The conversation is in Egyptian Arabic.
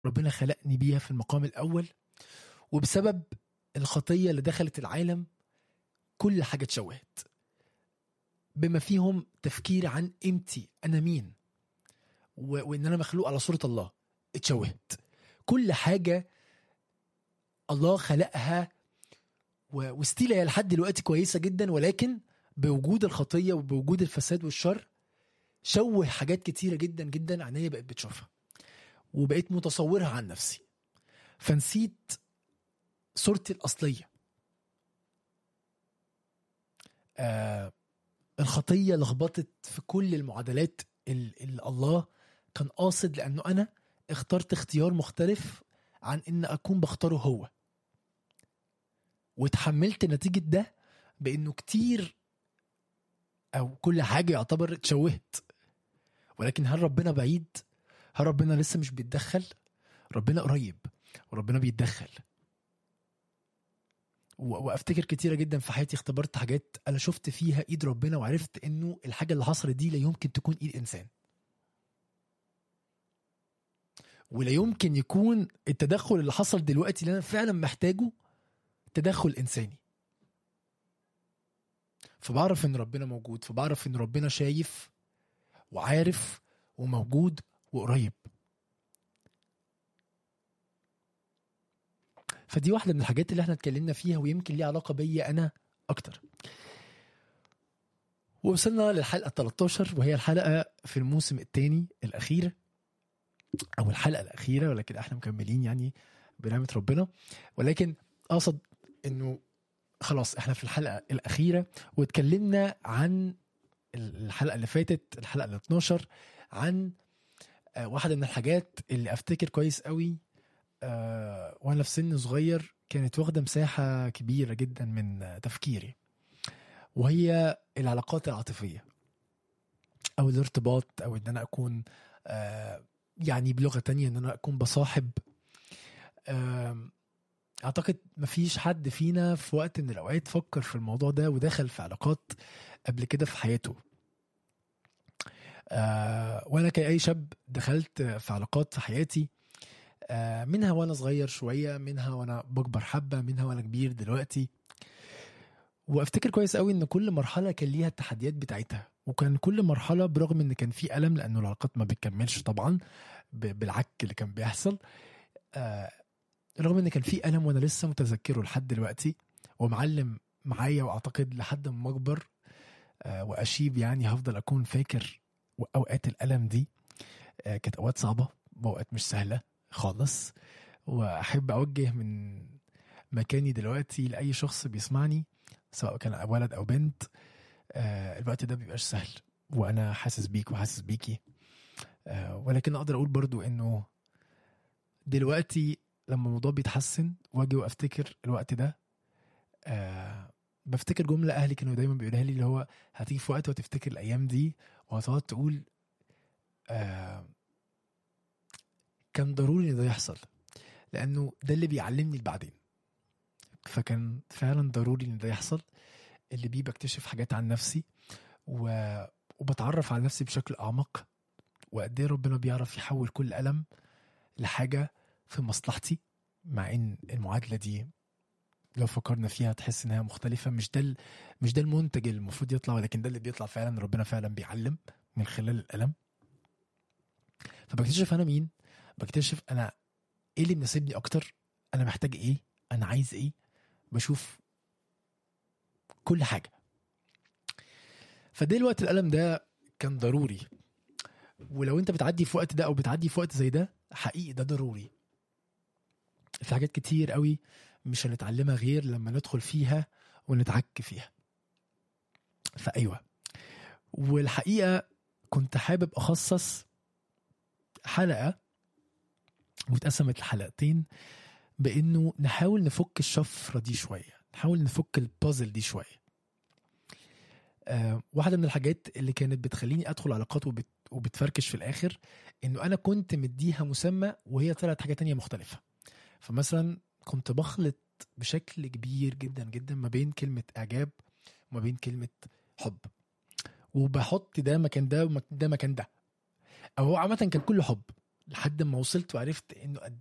ربنا خلقني بيها في المقام الاول وبسبب الخطيه اللي دخلت العالم كل حاجه اتشوهت بما فيهم تفكير عن قيمتي انا مين و... وان انا مخلوق على صوره الله اتشوهت كل حاجه الله خلقها و... وستيل هي لحد دلوقتي كويسه جدا ولكن بوجود الخطيه وبوجود الفساد والشر شوه حاجات كتيره جدا جدا عينيا بقت بتشوفها وبقيت متصورها عن نفسي فنسيت صورتي الاصليه آه الخطيه لخبطت في كل المعادلات اللي الله كان قاصد لانه انا اخترت اختيار مختلف عن ان اكون بختاره هو واتحملت نتيجه ده بانه كتير او كل حاجه يعتبر اتشوهت ولكن هل ربنا بعيد هل ربنا لسه مش بيتدخل ربنا قريب وربنا بيتدخل وافتكر كتيره جدا في حياتي اختبرت حاجات انا شفت فيها ايد ربنا وعرفت انه الحاجه اللي حصلت دي لا يمكن تكون ايد انسان ولا يمكن يكون التدخل اللي حصل دلوقتي اللي انا فعلا محتاجه تدخل انساني فبعرف ان ربنا موجود فبعرف ان ربنا شايف وعارف وموجود وقريب فدي واحدة من الحاجات اللي احنا اتكلمنا فيها ويمكن ليها علاقة بيا أنا أكتر ووصلنا للحلقة 13 وهي الحلقة في الموسم الثاني الأخير أو الحلقة الأخيرة ولكن احنا مكملين يعني بنعمة ربنا ولكن أقصد إنه خلاص احنا في الحلقة الأخيرة واتكلمنا عن الحلقة اللي فاتت الحلقة ال 12 عن واحدة من الحاجات اللي أفتكر كويس قوي آه وانا في سن صغير كانت واخده مساحه كبيره جدا من تفكيري وهي العلاقات العاطفيه او الارتباط او ان انا اكون آه يعني بلغه تانية ان انا اكون بصاحب آه اعتقد مفيش حد فينا في وقت من الاوقات فكر في الموضوع ده ودخل في علاقات قبل كده في حياته آه وانا كاي شاب دخلت في علاقات في حياتي منها وانا صغير شويه منها وانا بكبر حبه منها وانا كبير دلوقتي وافتكر كويس قوي ان كل مرحله كان ليها التحديات بتاعتها وكان كل مرحله برغم ان كان في الم لانه العلاقات ما بتكملش طبعا بالعك اللي كان بيحصل رغم ان كان في الم وانا لسه متذكره لحد دلوقتي ومعلم معايا واعتقد لحد ما اكبر واشيب يعني هفضل اكون فاكر اوقات الالم دي كانت اوقات صعبه واوقات مش سهله خالص واحب اوجه من مكاني دلوقتي لاي شخص بيسمعني سواء كان ولد او بنت آه الوقت ده بيبقاش سهل وانا حاسس بيك وحاسس بيكي آه ولكن اقدر اقول برضو انه دلوقتي لما الموضوع بيتحسن واجي وافتكر الوقت ده آه بفتكر جملة أهلي كانوا دايما بيقولها لي اللي هو هتيجي في وقت وتفتكر الأيام دي وهتقعد تقول آه كان ضروري ان ده يحصل لانه ده اللي بيعلمني بعدين فكان فعلا ضروري ان ده يحصل اللي بيه بكتشف حاجات عن نفسي و... وبتعرف على نفسي بشكل اعمق وقد ايه ربنا بيعرف يحول كل الم لحاجه في مصلحتي مع ان المعادله دي لو فكرنا فيها تحس انها مختلفه مش ده مش ده المنتج اللي المفروض يطلع ولكن ده اللي بيطلع فعلا ربنا فعلا بيعلم من خلال الالم فبكتشف انا مين بكتشف انا ايه اللي مناسبني اكتر انا محتاج ايه انا عايز ايه بشوف كل حاجه فدلوقتي الالم ده كان ضروري ولو انت بتعدي في وقت ده او بتعدي في وقت زي ده حقيقي ده ضروري في حاجات كتير قوي مش هنتعلمها غير لما ندخل فيها ونتعك فيها فايوه والحقيقه كنت حابب اخصص حلقه واتقسمت لحلقتين بانه نحاول نفك الشفره دي شويه نحاول نفك البازل دي شويه آه واحده من الحاجات اللي كانت بتخليني ادخل علاقات وبت وبتفركش في الاخر انه انا كنت مديها مسمى وهي طلعت حاجه تانية مختلفه فمثلا كنت بخلط بشكل كبير جدا جدا ما بين كلمه اعجاب وما بين كلمه حب وبحط ده مكان ده وده مكان ده او هو عامه كان كله حب لحد ما وصلت وعرفت انه قد